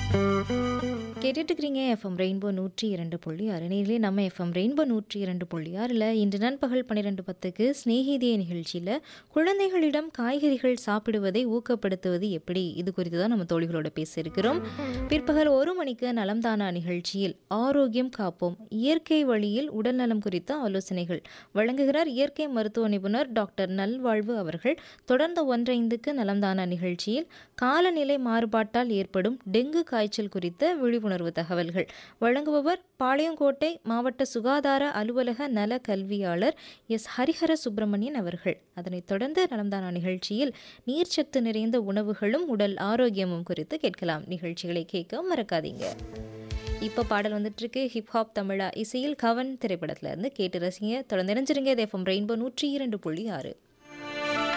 கேட்டுட்டு இருக்கிறீங்க FM rainbow நூற்றி இரண்டு புள்ளி ஆறு நேரிலே நம்ம எஃப்எம் ரெயின்போ நூற்றி இரண்டு புள்ளி ஆறில் இன்று நண்பகல் பன்னிரெண்டு பத்துக்கு ஸ்நேகிதிய நிகழ்ச்சியில் குழந்தைகளிடம் காய்கறிகள் சாப்பிடுவதை ஊக்கப்படுத்துவது எப்படி இது குறித்து தான் நம்ம தோழிகளோட பேசியிருக்கிறோம் பிற்பகல் ஒரு மணிக்கு நலம்தானா நிகழ்ச்சியில் ஆரோக்கியம் காப்போம் இயற்கை வழியில் உடல்நலம் குறித்த ஆலோசனைகள் வழங்குகிறார் இயற்கை மருத்துவ நிபுணர் டாக்டர் நல்வாழ்வு அவர்கள் தொடர்ந்து ஒன்றைந்துக்கு நலம்தானா நிகழ்ச்சியில் காலநிலை மாறுபாட்டால் ஏற்படும் டெங்கு காய்ச்சல் குறித்த விழிப்புணர்வு தகவல்கள் வழங்குபவர் பாளையங்கோட்டை மாவட்ட சுகாதார அலுவலக நல கல்வியாளர் எஸ் ஹரிஹர சுப்பிரமணியன் அவர்கள் அதனைத் தொடர்ந்து நலம்தானா நிகழ்ச்சியில் நீர்ச்சத்து நிறைந்த உணவுகளும் உடல் ஆரோக்கியமும் குறித்து கேட்கலாம் நிகழ்ச்சிகளை கேட்க மறக்காதீங்க இப்போ பாடல் வந்துட்டு இருக்கு ஹிப்ஹாப் தமிழா இசையில் கவன் திரைப்படத்துல இருந்து கேட்டு ரசிங்க தொடர்ந்து இணைஞ்சிருங்க எஃப்எம் ரெயின்போ நூற்றி இரண்டு புள்ளி ஆறு